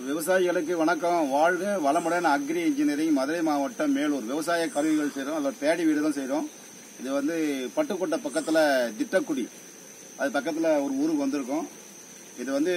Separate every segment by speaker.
Speaker 1: விவசாயிகளுக்கு வணக்கம் வாழ்க வளமுடன் அக்ரி இன்ஜினியரிங் மதுரை மாவட்டம் மேலூர் விவசாய கருவிகள் செய்கிறோம் அதில் பேடி வீடு தான் செய்கிறோம் இது வந்து பட்டுக்கோட்டை பக்கத்தில் திட்டக்குடி அது பக்கத்தில் ஒரு ஊருக்கு வந்திருக்கோம் இது வந்து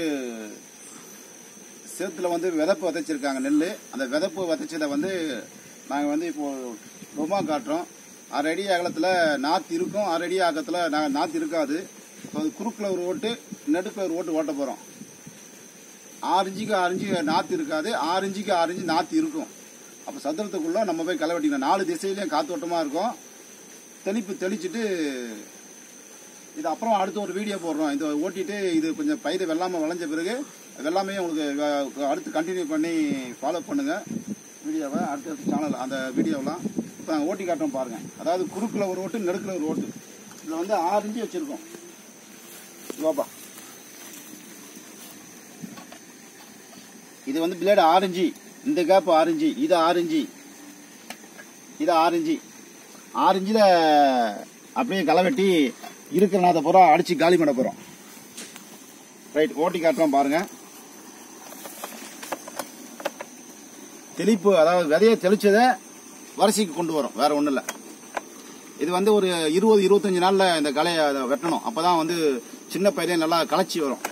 Speaker 1: சேத்துல வந்து விதப்பு விதைச்சிருக்காங்க நெல் அந்த விதப்பு விதைச்சதை வந்து நாங்கள் வந்து இப்போ ரொம்ப காட்டுறோம் அரை அடி அகலத்தில் நாற்று இருக்கும் அரை அடி அகலத்தில் நாங்கள் நாற்று இருக்காது இப்போ அது குறுக்கில் ஒரு ஓட்டு நடுக்கில் ஒரு ஓட்டு ஓட்ட போகிறோம் ஆறு இன்ச்சுக்கு ஆறு இன்ச்சு நாற்று இருக்காது ஆறு இன்ச்சுக்கு ஆறு இன்ச்சு நாற்று இருக்கும் அப்போ சதுரத்துக்குள்ள நம்ம போய் களை வெட்டிக்கணும் நாலு திசையிலையும் காத்தோட்டமாக இருக்கும் தெளிப்பு தெளிச்சுட்டு இது அப்புறம் அடுத்த ஒரு வீடியோ போடுறோம் இதை ஓட்டிட்டு இது கொஞ்சம் பயிர் வெள்ளாமை விளைஞ்ச பிறகு வெள்ளாமையே உங்களுக்கு வ- அடுத்து கண்டினியூ பண்ணி ஃபாலோ பண்ணுங்க வீடியோவை அடுத்த சேனல் அந்த வீடியோவெலாம் இப்போ நாங்கள் ஓட்டி காட்டுறோம் பாருங்க அதாவது குறுக்கில் ஒரு ஓட்டு நெடுக்கில் ஒரு ஓட்டு இதில் வந்து ஆறு இன்ச்சு வச்சுருக்கோம் வாப்பா இது வந்து பிளேடு ஆரஞ்சு இந்த கேப் ஆரஞ்சு இது ஆரஞ்சு இது ஆரஞ்சு ஆரஞ்சில் அப்படியே களை வெட்டி இருக்கிற நாத்தை பூரா அடிச்சு காலி பண்ண போகிறோம் ரைட் ஓட்டி காட்டுறோம் பாருங்க தெளிப்பு அதாவது விதைய தெளிச்சதை வரிசைக்கு கொண்டு வரும் வேற ஒன்றும் இல்லை இது வந்து ஒரு இருபது இருபத்தஞ்சு நாளில் இந்த களையை அதை வெட்டணும் அப்போ தான் வந்து சின்ன பயிரே நல்லா களைச்சி வரும்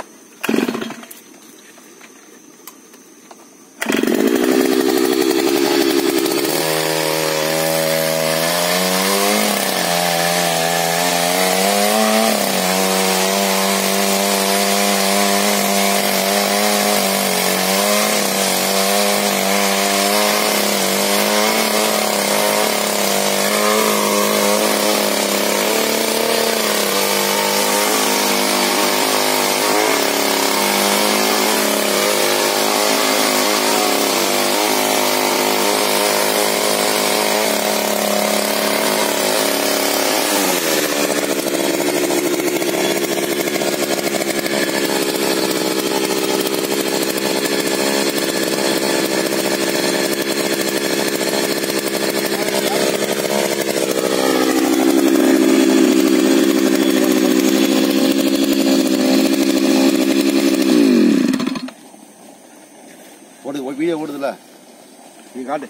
Speaker 1: ஓடுது வீடியோ ஓடுதுல நீ காட்டு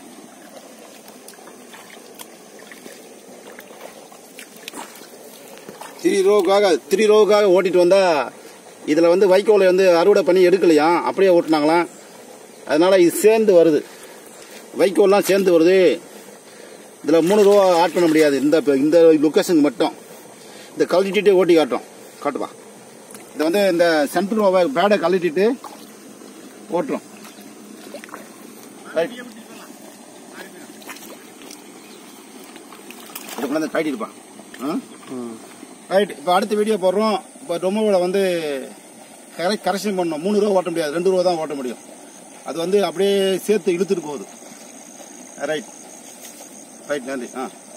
Speaker 1: த்ரீ ரோவுக்காக த்ரீ ரோவுக்காக ஓட்டிட்டு வந்தா இதில் வந்து வைக்கோலை வந்து அறுவடை பண்ணி எடுக்கலையாம் அப்படியே ஓட்டினாங்களாம் அதனால இது சேர்ந்து வருது வைக்கோல்லாம் சேர்ந்து வருது இதில் மூணு ரூபா ஆட் பண்ண முடியாது இந்த இந்த லொக்கேஷனுக்கு மட்டும் இந்த கழட்டிட்டு ஓட்டி காட்டுறோம் காட்டுப்பா இது வந்து இந்த சென்ட்ரல் ரோவை பேடை கழட்டிட்டு ஓட்டுறோம் ரைட் இது கொண்டாந்து கைட்டிருப்பான் ரைட் இப்போ அடுத்த வீடியோ போடுறோம் இப்போ டொமோவில் வந்து கரை கரெக்ஷன் பண்ணணும் மூணு ரூபா ஓட்ட முடியாது ரெண்டு ரூபா தான் ஓட்ட முடியும் அது வந்து அப்படியே சேர்த்து இழுத்துட்டு போகுது ரைட் ரைட் நன்றி ஆ